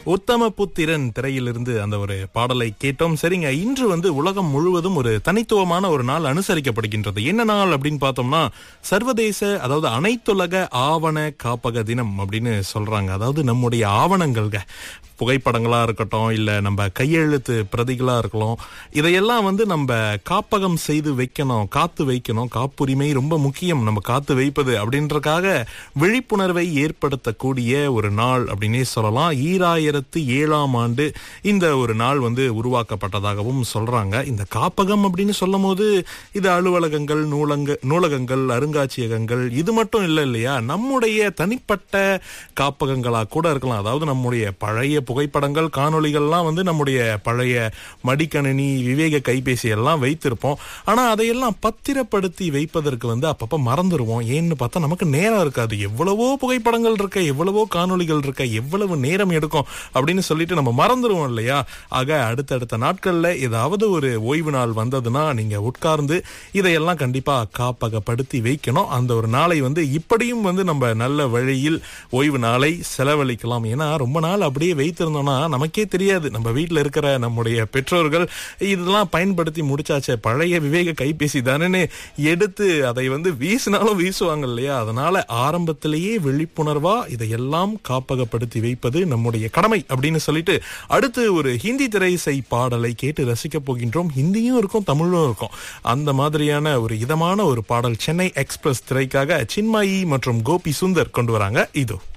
உத்தம புத்திரன் திரையிலிருந்து அந்த ஒரு பாடலை கேட்டோம் சரிங்க இன்று வந்து உலகம் முழுவதும் ஒரு தனித்துவமான ஒரு நாள் அனுசரிக்கப்படுகின்றது என்ன நாள் அப்படின்னு பார்த்தோம்னா சர்வதேச அதாவது அனைத்துலக ஆவண காப்பக தினம் அப்படின்னு சொல்றாங்க அதாவது நம்முடைய ஆவணங்கள்க புகைப்படங்களா இருக்கட்டும் இல்ல நம்ம கையெழுத்து பிரதிகளா இருக்கலாம் இதையெல்லாம் வந்து நம்ம காப்பகம் செய்து வைக்கணும் காத்து வைக்கணும் காப்புரிமை ரொம்ப முக்கியம் நம்ம காத்து வைப்பது அப்படின்றக்காக விழிப்புணர்வை ஏற்படுத்தக்கூடிய ஒரு நாள் அப்படின்னே சொல்லலாம் ஈராயிரத்து ஏழாம் ஆண்டு இந்த ஒரு நாள் வந்து உருவாக்கப்பட்டதாகவும் சொல்றாங்க இந்த காப்பகம் அப்படின்னு சொல்லும் போது இது அலுவலகங்கள் நூலங்க நூலகங்கள் அருங்காட்சியகங்கள் இது மட்டும் இல்லை இல்லையா நம்முடைய தனிப்பட்ட காப்பகங்களா கூட இருக்கலாம் அதாவது நம்முடைய பழைய புகைப்படங்கள் காணொளிகள்லாம் வந்து நம்முடைய பழைய மடிக்கணினி விவேக கைபேசி எல்லாம் வைத்திருப்போம் ஆனா அதையெல்லாம் பத்திரப்படுத்தி வைப்பதற்கு வந்து அப்பப்ப மறந்துடுவோம் ஏன்னு பார்த்தா நமக்கு நேரம் இருக்காது எவ்வளவோ புகைப்படங்கள் இருக்க எவ்வளவோ காணொளிகள் இருக்க எவ்வளவு நேரம் எடுக்கும் அப்படின்னு சொல்லிட்டு நம்ம மறந்துடுவோம் இல்லையா ஆக அடுத்தடுத்த நாட்கள்ல ஏதாவது ஒரு ஓய்வு நாள் வந்ததுன்னா நீங்க உட்கார்ந்து இதையெல்லாம் கண்டிப்பா காப்பகப்படுத்தி வைக்கணும் அந்த ஒரு நாளை வந்து இப்படியும் வந்து நம்ம நல்ல வழியில் ஓய்வு நாளை செலவழிக்கலாம் ஏன்னா ரொம்ப நாள் அப்படியே வைத்திருந்தோம்னா நமக்கே தெரியாது நம்ம வீட்டில் இருக்கிற நம்முடைய பெற்றோர்கள் இதெல்லாம் பயன்படுத்தி முடிச்சாச்சே பழைய விவேக கைபேசி தானே எடுத்து அதை வந்து வீசினாலும் வீசுவாங்க இல்லையா அதனால ஆரம்பத்திலேயே விழிப்புணர்வா இதையெல்லாம் காப்பகப்படுத்தி வைப்பது நம்முடைய கடமை அப்படின்னு சொல்லிட்டு அடுத்து ஒரு ஹிந்தி திரைசை பாடலை கேட்டு ரசிக்க போகின்றோம் ஹிந்தியும் இருக்கும் தமிழும் இருக்கும் அந்த மாதிரியான ஒரு இதமான ஒரு பாடல் சென்னை எக்ஸ்பிரஸ் திரைக்காக சின்மயி மற்றும் கோபி சுந்தர் கொண்டு வராங்க இதோ